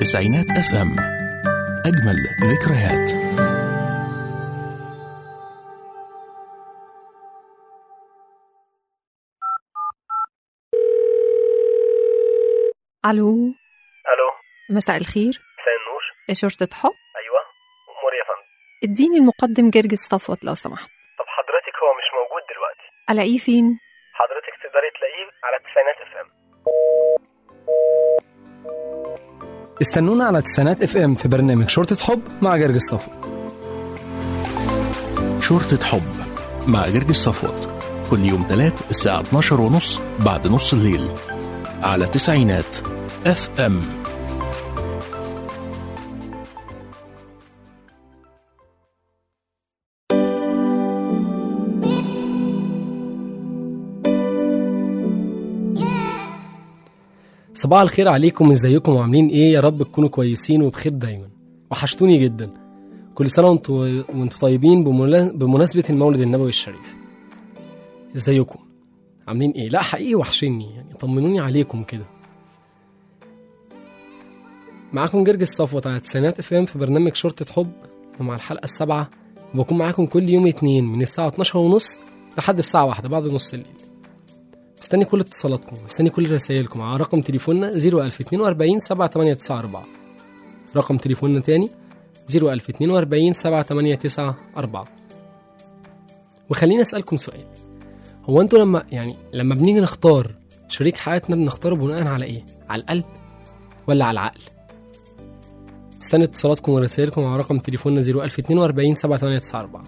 تسعينات اف ام اجمل ذكريات الو الو مساء الخير مساء النور شرطة حب ايوه امور يا فندم اديني المقدم جرجس صفوت لو سمحت طب حضرتك هو مش موجود دلوقتي الاقيه فين حضرتك تقدري تلاقيه على التسعينات اف ام استنونا على تسعينات اف ام في برنامج شرطة حب مع جرجس صفوت شرطة حب مع جرجس صفوت كل يوم تلات الساعة 12 ونص بعد نص الليل على تسعينات اف ام صباح الخير عليكم ازيكم وعاملين ايه يا رب تكونوا كويسين وبخير دايما وحشتوني جدا كل سنة وانتوا وانتوا طيبين بمنا- بمناسبة المولد النبوي الشريف ازيكم عاملين ايه لا حقيقي وحشني يعني طمنوني عليكم كده معاكم جرجس صفوت على تسعينات اف ام في برنامج شرطة حب ومع الحلقة السابعة وبكون معاكم كل يوم اتنين من الساعة 12 ونص لحد الساعة واحدة بعد نص الليل مستني كل اتصالاتكم مستني كل رسائلكم على رقم تليفوننا 01042 7894 رقم تليفوننا تاني 01042 7894 وخليني اسالكم سؤال هو انتوا لما يعني لما بنيجي نختار شريك حياتنا بنختاره بناء على ايه على القلب ولا على العقل استنى اتصالاتكم ورسائلكم على رقم تليفوننا 01042 7894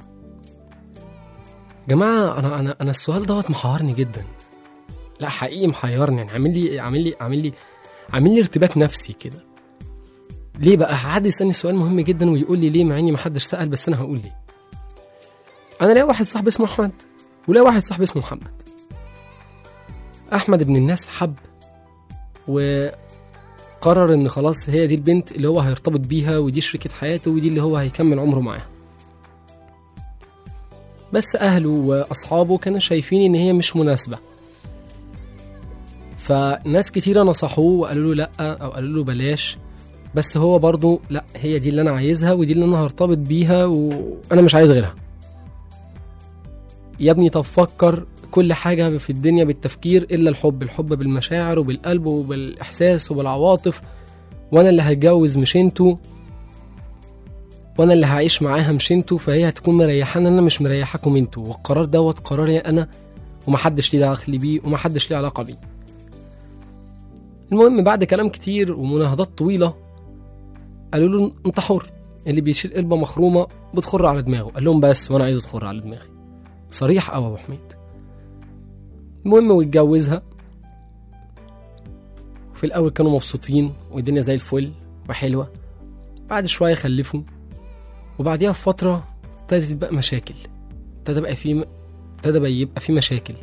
جماعه انا انا انا السؤال دوت محيرني جدا لا حقيقي محيرني يعني عامل لي عامل لي عامل لي عامل لي ارتباك نفسي كده ليه بقى حد يسالني سؤال مهم جدا ويقول لي ليه مع اني ما حدش سال بس انا هقول ليه انا ليا واحد صاحبي اسمه احمد وليا واحد صاحبي اسمه محمد احمد ابن الناس حب وقرر ان خلاص هي دي البنت اللي هو هيرتبط بيها ودي شريكة حياته ودي اللي هو هيكمل عمره معاها بس اهله واصحابه كانوا شايفين ان هي مش مناسبه فناس كتيرة نصحوه وقالوا له لأ أو قالوا له بلاش بس هو برضو لأ هي دي اللي أنا عايزها ودي اللي أنا هرتبط بيها وأنا مش عايز غيرها يا ابني طب فكر كل حاجة في الدنيا بالتفكير إلا الحب الحب بالمشاعر وبالقلب وبالإحساس وبالعواطف وأنا اللي هتجوز مش انتوا وأنا اللي هعيش معاها مش انتوا فهي هتكون مريحاني أنا مش مريحاكم انتوا والقرار دوت قراري أنا ومحدش ليه دخل بيه ومحدش ليه علاقة بيه المهم بعد كلام كتير ومناهضات طويلة قالوا له انت حر اللي بيشيل قلبة مخرومة بتخر على دماغه قال لهم بس وانا عايز تخر على دماغي صريح قوي يا ابو حميد المهم واتجوزها في الاول كانوا مبسوطين والدنيا زي الفل وحلوة بعد شوية خلفوا وبعديها بفترة ابتدت بقى مشاكل ابتدى بقى في ابتدى بقى يبقى في مشاكل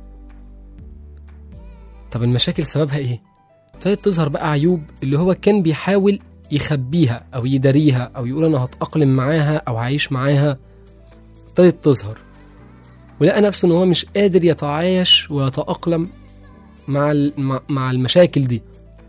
طب المشاكل سببها ايه؟ ابتدت تظهر بقى عيوب اللي هو كان بيحاول يخبيها او يداريها او يقول انا هتأقلم معاها او هعيش معاها ابتدت تظهر ولقى نفسه ان هو مش قادر يتعايش ويتأقلم مع ال- مع- مع المشاكل دي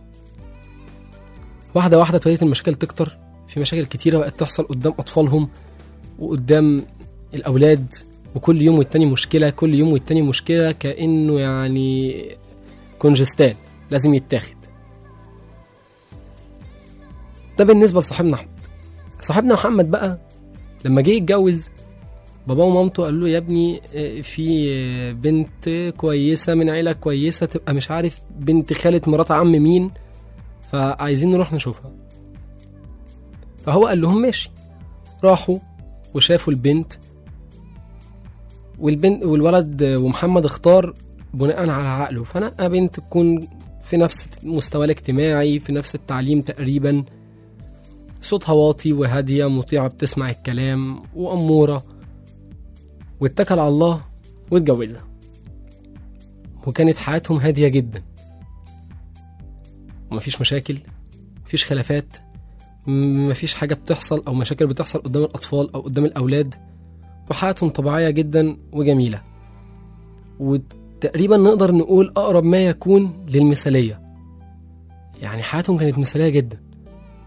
واحدة واحدة ابتدت المشاكل تكتر في مشاكل كتيرة بقت تحصل قدام أطفالهم وقدام الأولاد وكل يوم والتاني مشكلة كل يوم والتاني مشكلة كأنه يعني كونجستال لازم يتاخد ده بالنسبة لصاحبنا أحمد صاحبنا محمد بقى لما جه يتجوز باباه ومامته قالوا له يا ابني آه، في آه، بنت كويسة من عيلة كويسة تبقى مش عارف بنت خالة مرات عم مين فعايزين نروح نشوفها فهو قال لهم ماشي راحوا وشافوا البنت والبنت والولد ومحمد اختار بناء على عقله فنقى بنت تكون في نفس مستوى الاجتماعي في نفس التعليم تقريبا صوتها واطي وهادية مطيعة بتسمع الكلام وأمورة واتكل على الله واتجوزها وكانت حياتهم هادية جدا ومفيش مشاكل مفيش خلافات م- مفيش حاجة بتحصل أو مشاكل بتحصل قدام الأطفال أو قدام الأولاد وحياتهم طبيعية جدا وجميلة وتقريبا نقدر نقول أقرب ما يكون للمثالية يعني حياتهم كانت مثالية جدا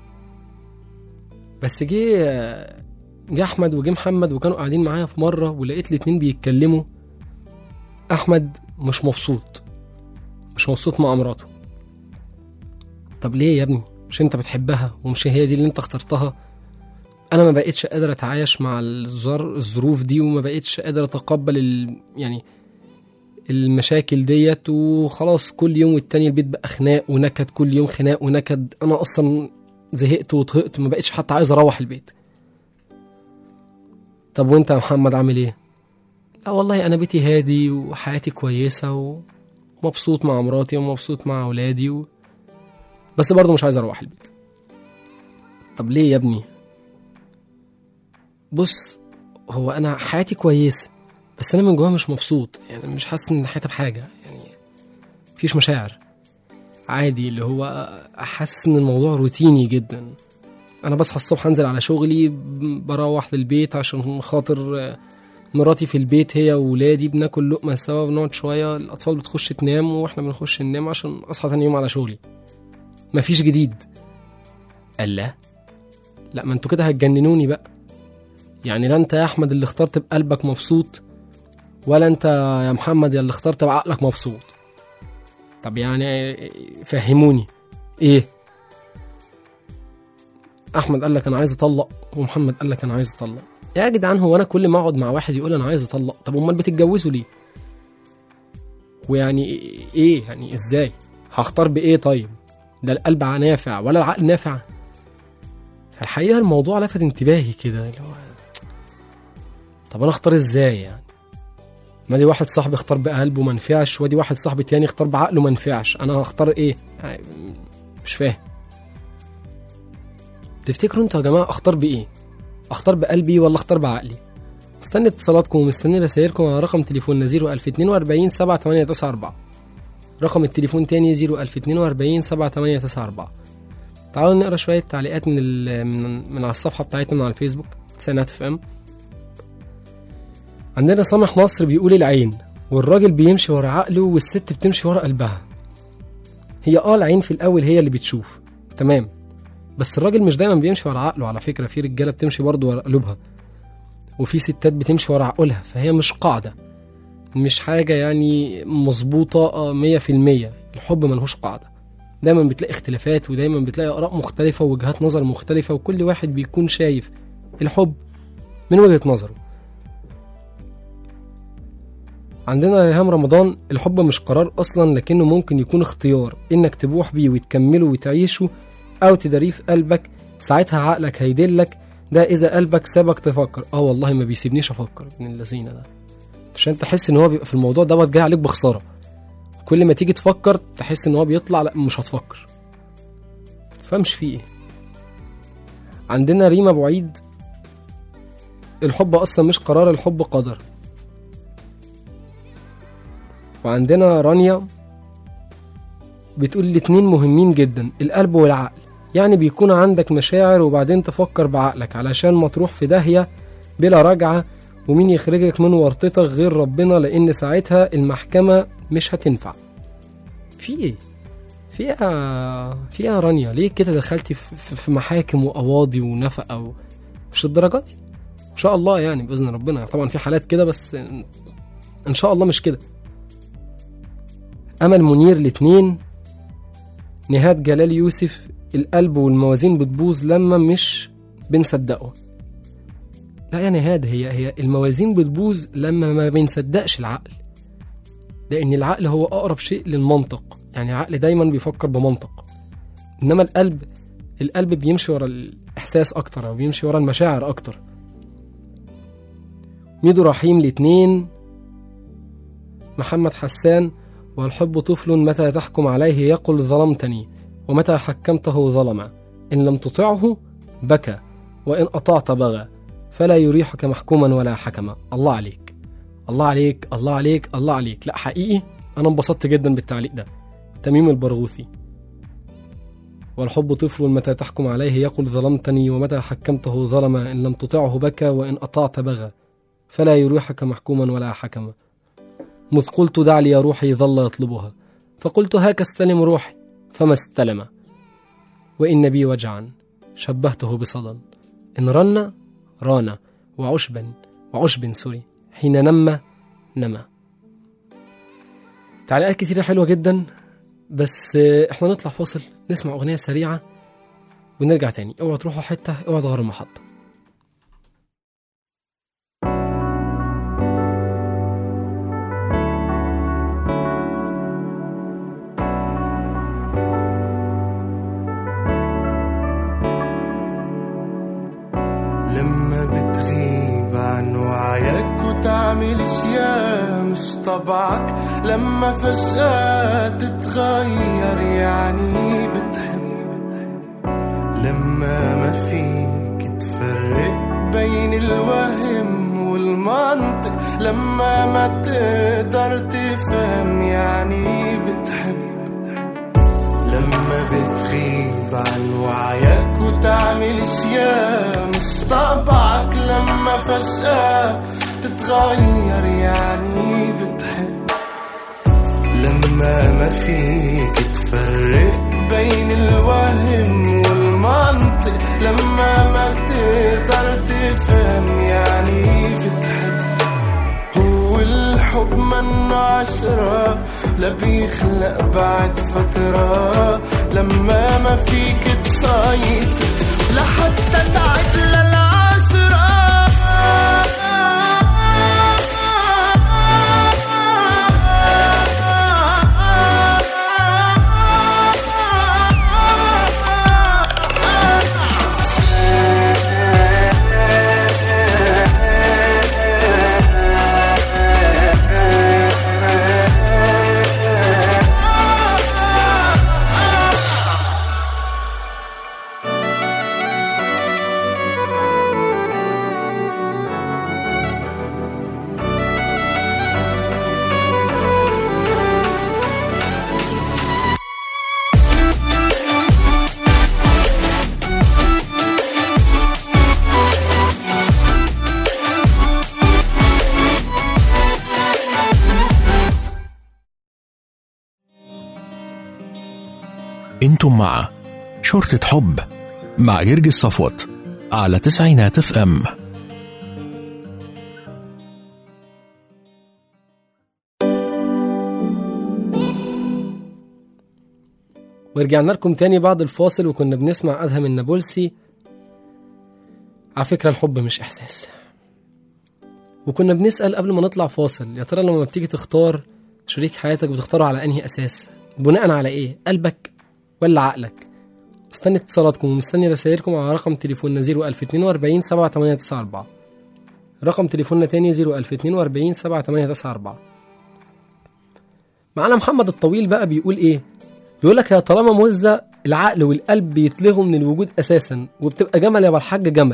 بس جه جه احمد وجه محمد وكانوا قاعدين معايا في مره ولقيت الاتنين بيتكلموا احمد مش مبسوط مش مبسوط مع مراته طب ليه يا ابني مش انت بتحبها ومش هي دي اللي انت اخترتها انا ما بقتش قادر اتعايش مع الظر- الظروف دي وما بقتش قادر اتقبل ال... يعني المشاكل ديت وخلاص كل يوم والتاني البيت بقى خناق ونكد كل يوم خناق ونكد انا اصلا زهقت وطهقت ما بقتش حتى عايز اروح البيت طب وانت يا محمد عامل ايه لا والله انا بيتي هادي وحياتي كويسه ومبسوط مع مراتي ومبسوط مع اولادي و... بس برضه مش عايز اروح البيت طب ليه يا ابني بص هو انا حياتي كويسه بس انا من جواها مش مبسوط يعني مش حاسس ان حياتي بحاجه يعني مفيش مشاعر عادي اللي هو حاسس ان الموضوع روتيني جدا انا بصحى الصبح انزل على شغلي ب- بروح للبيت عشان خاطر آه، مراتي في البيت هي وولادي بناكل لقمه سوا بنقعد شويه الاطفال بتخش تنام واحنا بنخش ننام عشان اصحى تاني يوم على شغلي مفيش جديد قال لا لا ما انتوا كده هتجننوني بقى يعني لا انت يا احمد اللي اخترت بقلبك مبسوط ولا انت يا محمد اللي اخترت بعقلك مبسوط طب يعني فهموني ايه احمد قال لك انا عايز اطلق ومحمد قال لك انا عايز اطلق يا جدعان هو انا كل ما اقعد مع واحد يقول انا عايز اطلق طب امال بتتجوزوا ليه ويعني ايه يعني ازاي هختار بايه طيب ده القلب نافع ولا العقل نافع الحقيقه الموضوع لفت انتباهي كده اللي هو طب انا اختار ازاي يعني ما دي واحد صاحبي اختار بقلبه ما نفعش ودي واحد صاحبي تاني اختار بعقله ما نفعش انا هختار ايه يعني مش فاهم تفتكروا انتوا يا جماعه اختار بايه اختار بقلبي ولا اختار بعقلي مستني اتصالاتكم ومستني رسائلكم على رقم تليفوننا 01042 7894 رقم التليفون تاني 01042 7894 تعالوا نقرا شويه تعليقات من ال- من, من على الصفحه بتاعتنا من على الفيسبوك تسعينات اف ام عندنا سامح نصر بيقول العين والراجل بيمشي ورا عقله والست بتمشي ورا قلبها هي اه العين في الاول هي اللي بتشوف تمام بس الراجل مش دايما بيمشي ورا عقله على فكره في رجاله بتمشي برضه ورا قلوبها وفي ستات بتمشي ورا عقولها فهي مش قاعده مش حاجه يعني مظبوطه مية في المية الحب ملهوش قاعده دايما بتلاقي اختلافات ودايما بتلاقي اراء مختلفه ووجهات نظر مختلفه وكل واحد بيكون شايف الحب من وجهه نظره عندنا ريهام رمضان الحب مش قرار اصلا لكنه ممكن يكون اختيار انك تبوح بيه وتكمله وتعيشه او تداريه في قلبك ساعتها عقلك هيدلك ده اذا قلبك سابك تفكر اه والله ما بيسيبنيش افكر ابن اللذينه ده عشان تحس ان هو بيبقى في الموضوع دوت جاي عليك بخساره كل ما تيجي تفكر تحس ان هو بيطلع لا مش هتفكر فمش فيه ايه عندنا ريما ابو عيد الحب اصلا مش قرار الحب قدر وعندنا رانيا بتقول الاتنين مهمين جدا القلب والعقل يعني بيكون عندك مشاعر وبعدين تفكر بعقلك علشان ما تروح في داهية بلا رجعة ومين يخرجك من ورطتك غير ربنا لأن ساعتها المحكمة مش هتنفع في ايه؟ في ايه يا- في ايه يا رانيا ليه كده دخلتي في, في, في محاكم وقواضي ونفقة و... مش الدرجات دي ان شاء الله يعني باذن ربنا طبعا في حالات كده بس ان شاء الله مش كده امل منير الاتنين نهاد جلال يوسف القلب والموازين بتبوظ لما مش بنصدقه لا يا نهاد هي هي الموازين بتبوظ لما ما بنصدقش العقل لان العقل هو اقرب شيء للمنطق يعني العقل دايما بيفكر بمنطق انما القلب القلب بيمشي ورا الاحساس اكتر او بيمشي ورا المشاعر اكتر ميدو رحيم الاتنين محمد حسان والحب طفل متى تحكم عليه يقل ظلمتني ومتى حكمته ظلم إن لم تطعه بكى وإن أطعت بغى فلا يريحك محكوما ولا حكما الله عليك الله عليك الله عليك الله عليك لا حقيقي أنا انبسطت جدا بالتعليق ده تميم البرغوثي والحب طفل متى تحكم عليه يقل ظلمتني ومتى حكمته ظلم إن لم تطعه بكى وإن أطعت بغى فلا يريحك محكوما ولا حكما مذ قلت دع لي روحي ظل يطلبها فقلت هاك استلم روحي فما استلم وإن بي وجعا شبهته بصدى إن رن رانا وعشبا وعشب سوري حين نم نما تعليقات كتيرة حلوة جدا بس آه، احنا نطلع فاصل نسمع أغنية سريعة ونرجع تاني اوعوا تروحوا حتة اوعوا تغيروا المحطة لما بتغيب عن وعيك وتعمل اشياء مش طبعك لما فجأة تتغير يعني بتحب لما ما فيك تفرق بين الوهم والمنطق لما ما تقدر تفهم يعني بتحب لما بتغيب عن وعيك وتعمل اشياء مش طبعك لما فجأة تتغير يعني بتحب لما ما فيك تفرق بين الوهم والمنطق لما ما تقدر تفهم يعني بتحب هو الحب منه عشرة لا بيخلق بعد فترة لما ما فيك تسيطر لحتى تعد للعشرة انتم مع شرطة حب مع جرجس صفوت على تسعينات اف ام ورجعنا لكم تاني بعد الفاصل وكنا بنسمع أدهم النابلسي على فكرة الحب مش إحساس وكنا بنسأل قبل ما نطلع فاصل يا ترى لما بتيجي تختار شريك حياتك بتختاره على أنهي أساس بناء على إيه قلبك ولا عقلك مستني اتصالاتكم ومستني رسائلكم على رقم تليفوننا 01042 7894 رقم تليفوننا تاني 01042 7894 معانا محمد الطويل بقى بيقول ايه بيقول لك هي طالما موزة العقل والقلب بيتلغوا من الوجود اساسا وبتبقى جمل يا ابو الحاج جمل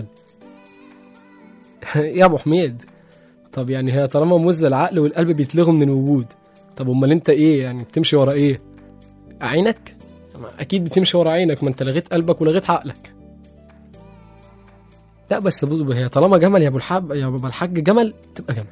يا ابو حميد طب يعني هي طالما موزة العقل والقلب بيتلغوا من الوجود طب امال انت ايه يعني بتمشي ورا ايه عينك اكيد بتمشي ورا عينك ما انت لغيت قلبك ولغيت عقلك لا بس بص هي طالما جمل يا ابو الحاج يا ابو الحاج جمل تبقى جمل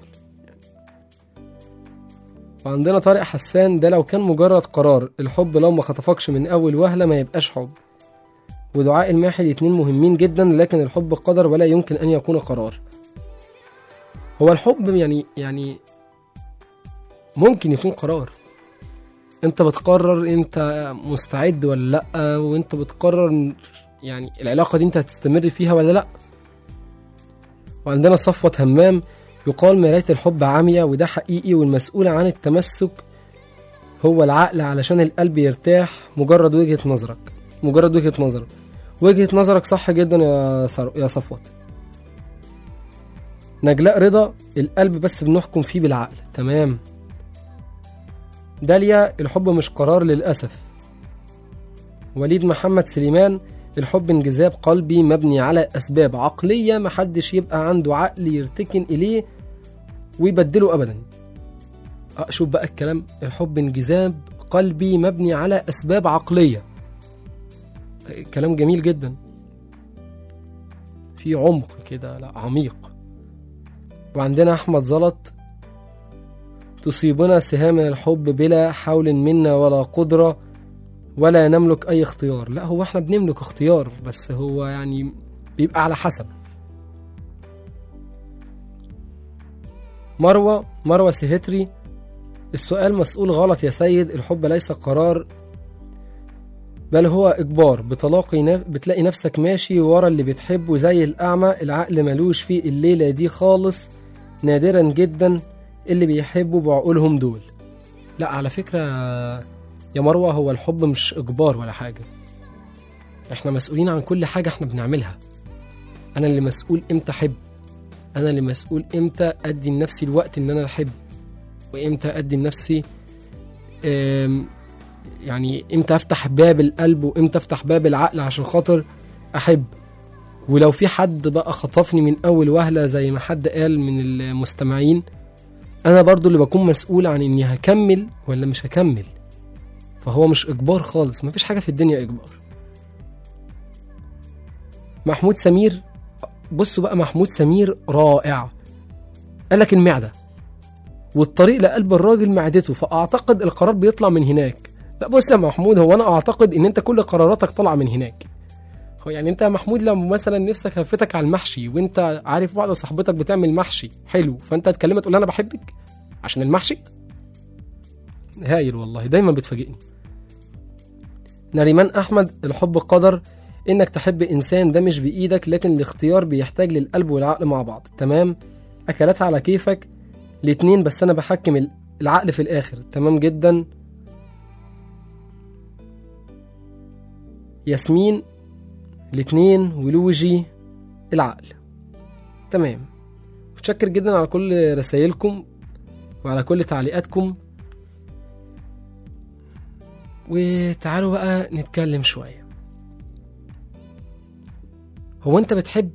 وعندنا طارق حسان ده لو كان مجرد قرار الحب لو ما خطفكش من اول وهله ما يبقاش حب ودعاء الماحي اتنين مهمين جدا لكن الحب قدر ولا يمكن ان يكون قرار هو الحب يعني يعني ممكن يكون قرار انت بتقرر انت مستعد ولا لا وانت بتقرر يعني العلاقه دي انت هتستمر فيها ولا لا وعندنا صفوة همام يقال مراية الحب عامية وده حقيقي والمسؤول عن التمسك هو العقل علشان القلب يرتاح مجرد وجهة نظرك مجرد وجهة نظرك وجهة نظرك صح جدا يا صر... يا صفوت نجلاء رضا القلب بس بنحكم فيه بالعقل تمام داليا الحب مش قرار للأسف وليد محمد سليمان الحب انجذاب قلبي مبني على أسباب عقلية محدش يبقى عنده عقل يرتكن إليه ويبدله أبدا أه شوف بقى الكلام الحب انجذاب قلبي مبني على أسباب عقلية كلام جميل جدا في عمق كده لا عميق وعندنا أحمد زلط تصيبنا سهام الحب بلا حول منا ولا قدرة ولا نملك أي اختيار لا هو احنا بنملك اختيار بس هو يعني بيبقى على حسب مروة مروة سهتري السؤال مسؤول غلط يا سيد الحب ليس قرار بل هو إجبار بتلاقي نف... بتلاقي نفسك ماشي ورا اللي بتحبه زي الأعمى العقل ملوش فيه الليلة دي خالص نادرا جدا اللي بيحبوا بعقولهم دول لا على فكرة يا مروة هو الحب مش إجبار ولا حاجة احنا مسؤولين عن كل حاجة احنا بنعملها أنا اللي مسؤول إمتى أحب أنا اللي مسؤول إمتى أدي لنفسي الوقت إن أنا أحب وإمتى أدي لنفسي آم، يعني إمتى أفتح باب القلب وإمتى أفتح باب العقل عشان خاطر أحب ولو في حد بقى خطفني من أول وهلة زي ما حد قال من المستمعين أنا برضو اللي بكون مسؤول عن إني هكمل ولا مش هكمل فهو مش إجبار خالص مفيش حاجة في الدنيا إجبار محمود سمير بصوا بقى محمود سمير رائع قالك المعدة والطريق لقلب الراجل معدته فأعتقد القرار بيطلع من هناك لا بص يا محمود هو أنا أعتقد إن أنت كل قراراتك طالعة من هناك هو يعني أنت يا محمود لو مثلا نفسك هفتك على المحشي وأنت عارف واحدة صاحبتك بتعمل محشي حلو فأنت تكلمها تقول لها أنا بحبك عشان المحشي هايل والله دايما بتفاجئني نريمان أحمد الحب قدر انك تحب انسان ده مش بايدك لكن الاختيار بيحتاج للقلب والعقل مع بعض تمام اكلات على كيفك الاتنين بس انا بحكم ال- العقل في الاخر تمام جدا ياسمين الاتنين ولوجي العقل تمام متشكر جدا على كل رسائلكم وعلى كل تعليقاتكم وتعالوا بقى نتكلم شويه هو انت بتحب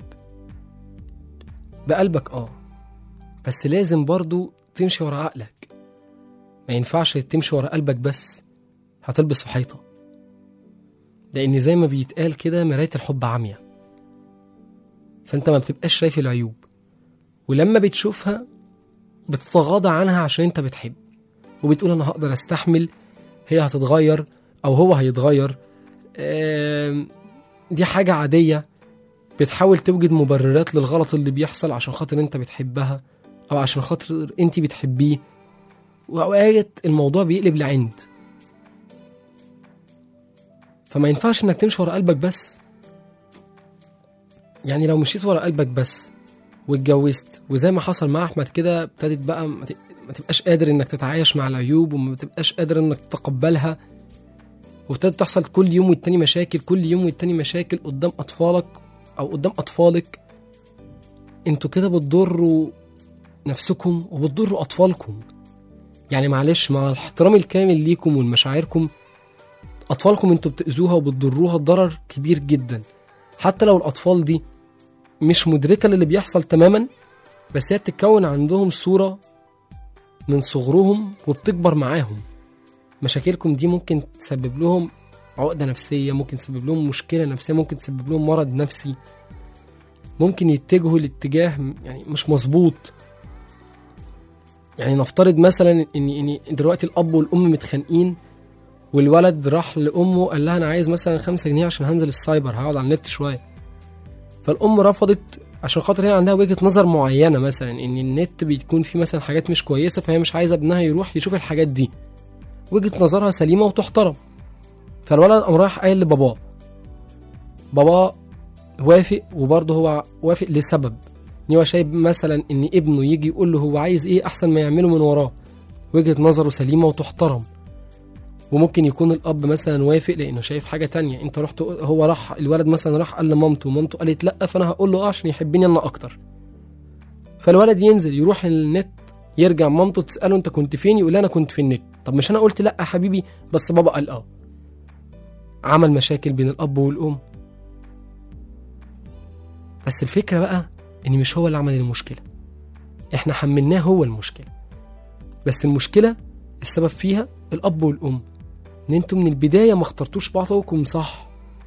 بقلبك اه بس لازم برضو تمشي ورا عقلك ما ينفعش تمشي ورا قلبك بس هتلبس في حيطة لأن زي ما بيتقال كده مراية الحب عامية فانت ما بتبقاش شايف العيوب ولما بتشوفها بتتغاضى عنها عشان انت بتحب وبتقول انا هقدر استحمل هي هتتغير او هو هيتغير آم، دي حاجة عادية بتحاول توجد مبررات للغلط اللي بيحصل عشان خاطر انت بتحبها او عشان خاطر انت بتحبيه واوقات الموضوع بيقلب لعند فما ينفعش انك تمشي ورا قلبك بس يعني لو مشيت ورا قلبك بس واتجوزت وزي ما حصل مع احمد كده ابتدت بقى ما ت- ما تبقاش قادر انك تتعايش مع العيوب وما تبقاش قادر انك تتقبلها وابتدت تحصل كل يوم والتاني مشاكل كل يوم والتاني مشاكل قدام اطفالك او قدام اطفالك انتوا كده بتضروا نفسكم وبتضروا اطفالكم يعني معلش مع الاحترام الكامل ليكم ولمشاعركم اطفالكم انتوا بتاذوها وبتضروها ضرر كبير جدا حتى لو الاطفال دي مش مدركه للي بيحصل تماما بس هي بتتكون عندهم صوره من صغرهم وبتكبر معاهم مشاكلكم دي ممكن تسبب لهم عقدة نفسية ممكن تسبب لهم مشكلة نفسية ممكن تسبب لهم مرض نفسي ممكن يتجهوا لاتجاه م- يعني مش مظبوط يعني نفترض مثلا ان ان دلوقتي الاب والام متخانقين والولد راح لامه قال لها انا عايز مثلا خمسة جنيه عشان هنزل السايبر هقعد على النت شويه فالام رفضت عشان خاطر هي عندها وجهه نظر معينه مثلا ان النت بيكون فيه مثلا حاجات مش كويسه فهي مش عايزه ابنها يروح يشوف الحاجات دي وجهه نظرها سليمه وتحترم فالولد قام رايح قايل لباباه باباه وافق وبرضه هو وافق لسبب ان هو شايف مثلا ان ابنه يجي يقول له هو عايز ايه احسن ما يعمله من وراه وجهه نظره سليمه وتحترم وممكن يكون الاب مثلا وافق لانه شايف حاجه تانية انت رحت هو راح الولد مثلا راح قال لمامته ومامته قالت لا فانا هقول له اه عشان يحبني انا اكتر فالولد ينزل يروح النت يرجع مامته تساله انت كنت فين يقول لها انا كنت في النت طب مش انا قلت لا يا حبيبي بس بابا قال اه عمل مشاكل بين الاب والام بس الفكره بقى ان مش هو اللي عمل المشكله احنا حملناه هو المشكله بس المشكله السبب فيها الاب والام ان انتوا من البدايه ما اخترتوش بعضكم صح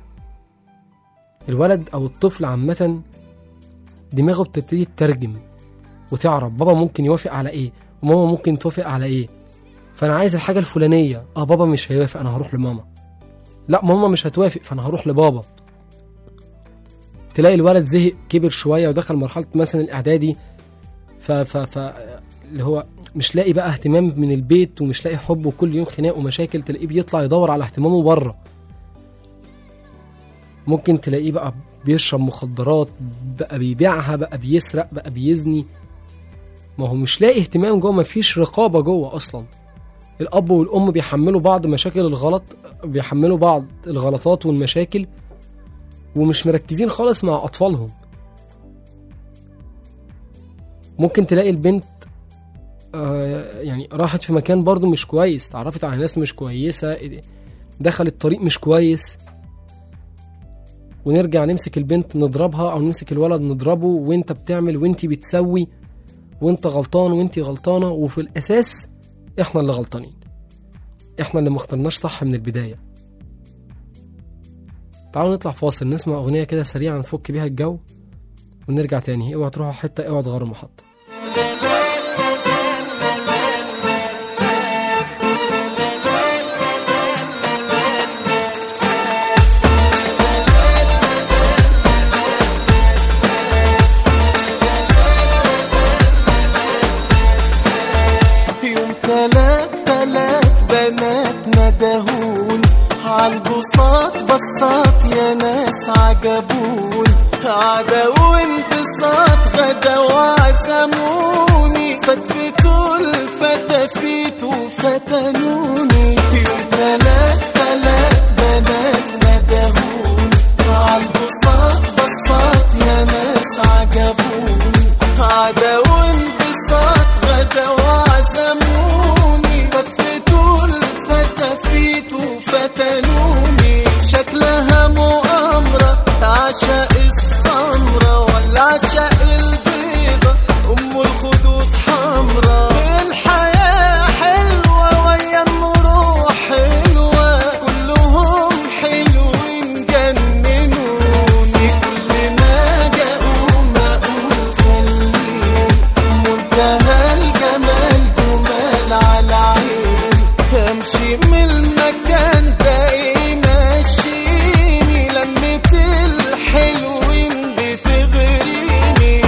الولد او الطفل عامه دماغه بتبتدي تترجم وتعرف بابا ممكن يوافق على ايه وماما ممكن توافق على ايه فانا عايز الحاجه الفلانيه اه بابا مش هيوافق انا هروح لماما لا ماما مش هتوافق فانا هروح لبابا تلاقي الولد زهق كبر شويه ودخل مرحله مثلا الاعدادي ف ف ف اللي هو مش لاقي بقى اهتمام من البيت ومش لاقي حب وكل يوم خناق ومشاكل تلاقيه بيطلع يدور على اهتمامه بره ممكن تلاقيه بقى بيشرب مخدرات بقى بيبيعها بقى بيسرق بقى بيزني ما هو مش لاقي اهتمام جوه مفيش رقابه جوه اصلا الاب والام بيحملوا بعض مشاكل الغلط بيحملوا بعض الغلطات والمشاكل ومش مركزين خالص مع اطفالهم ممكن تلاقي البنت آه يعني راحت في مكان برضو مش كويس تعرفت على ناس مش كويسة دخلت طريق مش كويس ونرجع نمسك البنت نضربها او نمسك الولد نضربه وانت بتعمل وانت بتسوي وانت غلطان وانت غلطانة وفي الاساس احنا اللي غلطانين احنا اللي مخترناش صح من البداية تعالوا نطلع فاصل نسمع اغنية كده سريعا نفك بيها الجو ونرجع تاني اوعى تروحوا حتة اوعى تغيروا محطة يوم تلات تلات بنات ندهون عالبساط بساط يا ناس عجبون عدا وانبساط غدا وعزموني فتفتوا الفتافيت وفتنوني يوم تلات تلات بنات ندهون عالبساط بساط يا ناس عجبون عدا وانبساط غدا وعزموني فتفتوا الفتافيت وفتنوني شكلها مؤامرة عشاء السمرة ولا عشاء البيضة أم الخدود حمرا الحياة حلوة ويا المروح حلوة كلهم حلوين جننوني كل ما جاءوا ما أقول خليني منتهى الجمال جمال على عيني امشي من المكان ده ايه ماشيني لمة الحلوين بتغريني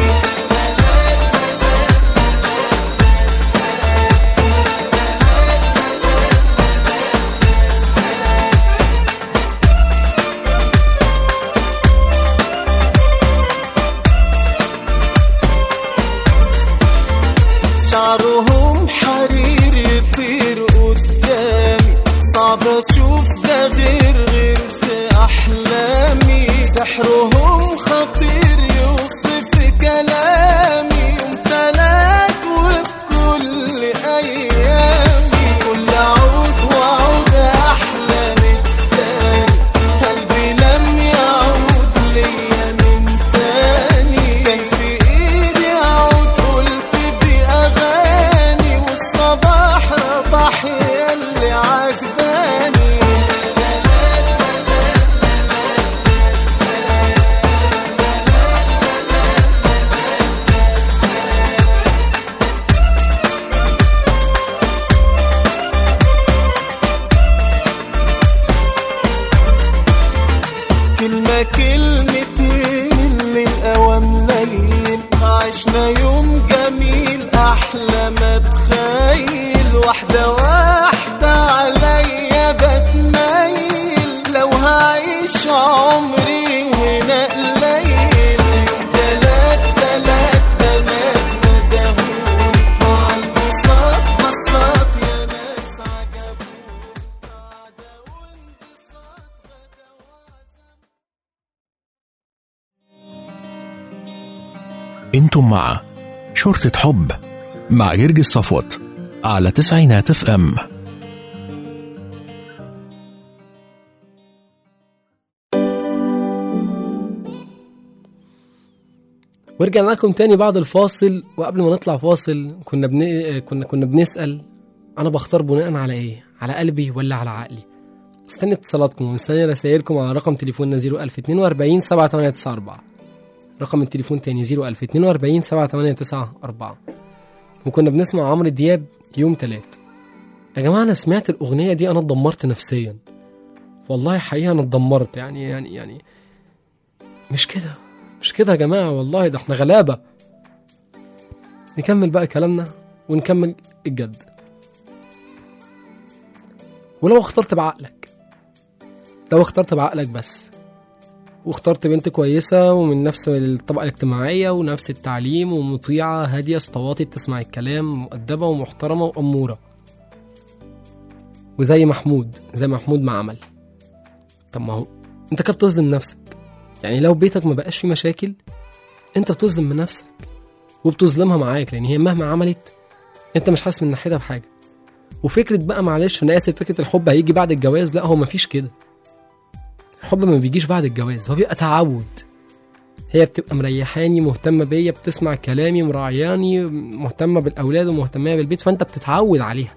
شعرهم حرير يطير قدامي صعب اشوف ده غير غير في احلامي سحرهم خطير يوصف كلامي يوم تلات وبكل ايامي كل عود وعود احلى من التاني قلبي لم يعود ليا من تاني كان في ايدي عود قلت دي اغاني والصباح رباح ياللي عجباني كلمة كلمتين اللي الأوام ليل عشنا يوم جميل أحلى ما تخيل واحدة واحدة عليا بتميل لو هعيش عمري هنا قليل يوم تلات تلات بنات ندهوني عالبساط بساط يا ناس عجبوني قعدة وانبساط غدا انتم مع شرطة حب مع جرجس صفوت على تسعينات اف ام ورجعنا لكم تاني بعد الفاصل وقبل ما نطلع فاصل كنا بن... كنا كنا بنسأل أنا بختار بناء على إيه؟ على قلبي ولا على عقلي؟ مستني اتصالاتكم ومستني رسائلكم على رقم تليفوننا 01042 7894 رقم التليفون تاني 01042 7894 وكنا بنسمع عمرو دياب يوم تلات يا جماعة أنا سمعت الأغنية دي أنا اتدمرت نفسيا والله حقيقة أنا اتدمرت يعني يعني يعني مش كده مش كده يا جماعة والله ده احنا غلابة نكمل بقى كلامنا ونكمل الجد ولو اخترت بعقلك لو اخترت بعقلك بس واخترت بنت كويسة ومن نفس الطبقة الاجتماعية ونفس التعليم ومطيعة هادية استواطي بتسمع الكلام مؤدبة ومحترمة وأمورة وزي محمود زي محمود ما عمل طب ما هو انت كده بتظلم نفسك يعني لو بيتك ما بقاش فيه مشاكل انت بتظلم من نفسك وبتظلمها معاك لان هي مهما عملت انت مش حاسس من ناحيتها بحاجه وفكره بقى معلش انا اسف فكره الحب هيجي بعد الجواز لا هو مفيش كده الحب ما بيجيش بعد الجواز هو بيبقى تعود هي بتبقى مريحاني مهتمه بيا بتسمع كلامي مراعياني مهتمه بالاولاد ومهتمه بالبيت فانت بتتعود عليها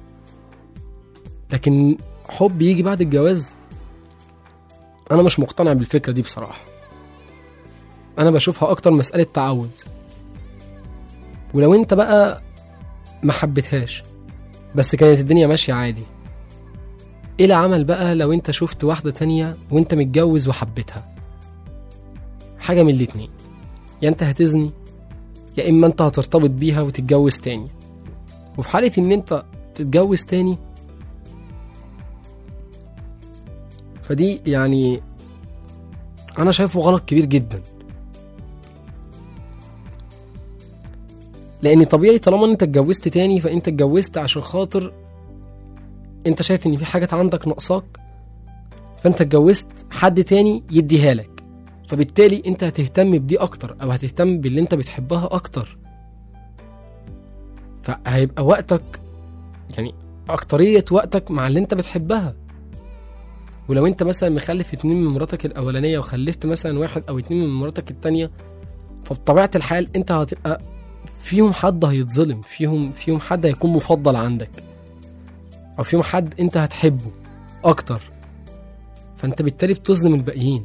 لكن حب يجي بعد الجواز انا مش مقتنع بالفكره دي بصراحه انا بشوفها اكتر مساله تعود ولو انت بقى ما حبيتهاش بس كانت الدنيا ماشيه عادي ايه العمل بقى لو انت شفت واحده تانية وانت متجوز وحبيتها حاجه من الاتنين يا انت هتزني يا اما انت هترتبط بيها وتتجوز تاني وفي حاله ان انت تتجوز تاني فدي يعني انا شايفه غلط كبير جدا لان طبيعي طالما انت اتجوزت تاني فانت اتجوزت عشان خاطر انت شايف ان في حاجات عندك ناقصاك فانت اتجوزت حد تاني يديها لك فبالتالي انت هتهتم بدي اكتر او هتهتم باللي انت بتحبها اكتر فهيبقى وقتك يعني اكترية وقتك مع اللي انت بتحبها ولو انت مثلا مخلف اتنين من مراتك الاولانيه وخلفت مثلا واحد او اتنين من مراتك التانيه فبطبيعه الحال انت هتبقى فيهم حد هيتظلم فيهم فيهم حد هيكون مفضل عندك او فيهم حد انت هتحبه اكتر فانت بالتالي بتظلم الباقيين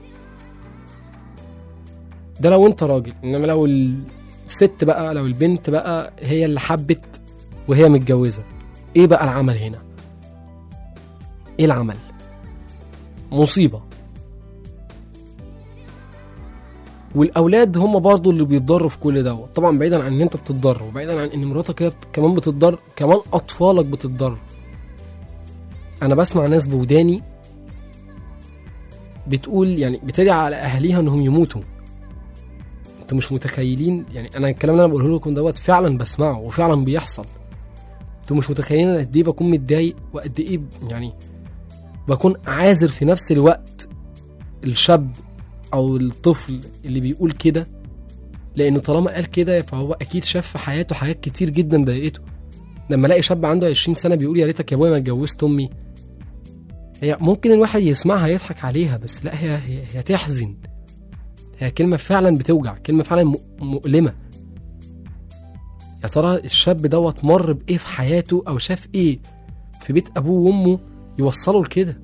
ده لو انت راجل انما لو الست بقى لو البنت بقى هي اللي حبت وهي متجوزه ايه بقى العمل هنا ايه العمل مصيبه والاولاد هم برضو اللي بيتضروا في كل دوت طبعا بعيدا عن ان انت بتتضر وبعيدا عن ان مراتك هي بت- كمان بتتضر كمان اطفالك بتتضر انا بسمع ناس بوداني بتقول يعني بتدعي على اهاليها انهم يموتوا انتوا مش متخيلين يعني انا الكلام اللي انا بقوله لكم دوت فعلا بسمعه وفعلا بيحصل انتوا مش متخيلين انا قد ايه بكون متضايق وقد ايه يعني بكون عاذر في نفس الوقت الشاب او الطفل اللي بيقول كده لانه طالما قال كده فهو اكيد شاف في حياته حاجات كتير جدا ضايقته لما الاقي شاب عنده 20 سنه بيقول يا ريتك يا ابويا ما اتجوزت امي هي ممكن الواحد يسمعها يضحك عليها بس لا هي هي, هي تحزن هي كلمه فعلا بتوجع كلمه فعلا م- مؤلمه يا ترى الشاب دوت مر بايه في حياته او شاف ايه في بيت ابوه وامه يوصله لكده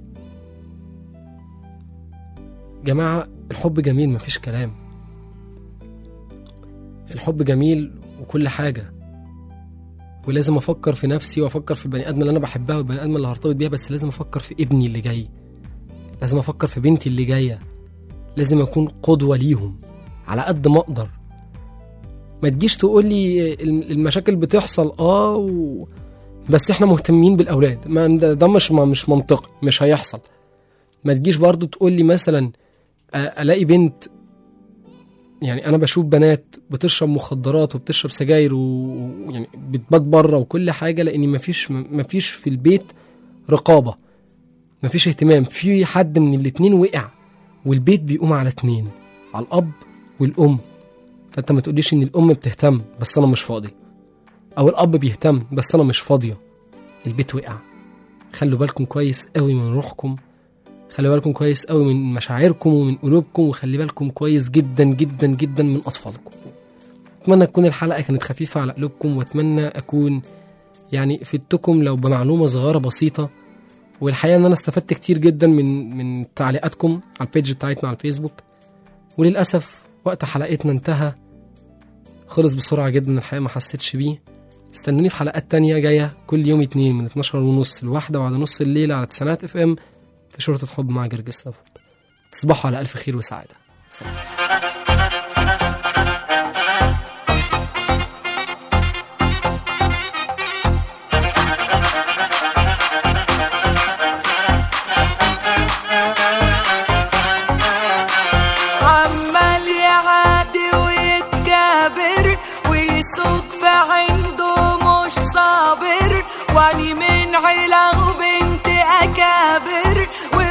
جماعه الحب جميل مفيش كلام الحب جميل وكل حاجه ولازم افكر في نفسي وافكر في البني ادم اللي انا بحبها والبني ادم اللي هرتبط بيها بس لازم افكر في ابني اللي جاي لازم افكر في بنتي اللي جايه لازم اكون قدوه ليهم على قد ما اقدر ما تجيش تقول لي المشاكل بتحصل اه و... بس احنا مهتمين بالاولاد ما ده, ده مش ما مش منطقي مش هيحصل ما تجيش برضو تقول لي مثلا آه، الاقي بنت يعني انا بشوف بنات بتشرب مخدرات وبتشرب سجاير و- ويعني بتبات بره وكل حاجه لان مفيش مفيش في البيت رقابه مفيش اهتمام في حد من الاتنين وقع والبيت بيقوم على اتنين على الاب والام فانت ما تقوليش ان الام بتهتم بس انا مش فاضي او الاب بيهتم بس انا مش فاضيه البيت وقع خلوا بالكم كويس قوي من روحكم خلي بالكم كويس قوي من مشاعركم ومن قلوبكم وخلي بالكم كويس جدا جدا جدا من اطفالكم اتمنى تكون الحلقه كانت خفيفه على قلوبكم واتمنى اكون يعني فدتكم لو بمعلومه صغيره بسيطه والحقيقه ان انا استفدت كتير جدا من من تعليقاتكم على البيج بتاعتنا على الفيسبوك وللاسف وقت حلقتنا انتهى خلص بسرعه جدا الحقيقه ما حسيتش بيه استنوني في حلقات تانية جاية كل يوم اتنين من 12 ونص لواحدة بعد نص الليل على تسعينات اف ام في شرطة حب مع جرجس صفوت تصبحوا على ألف خير وسعادة سلام. صابر واني من عيلة وبنت أكابر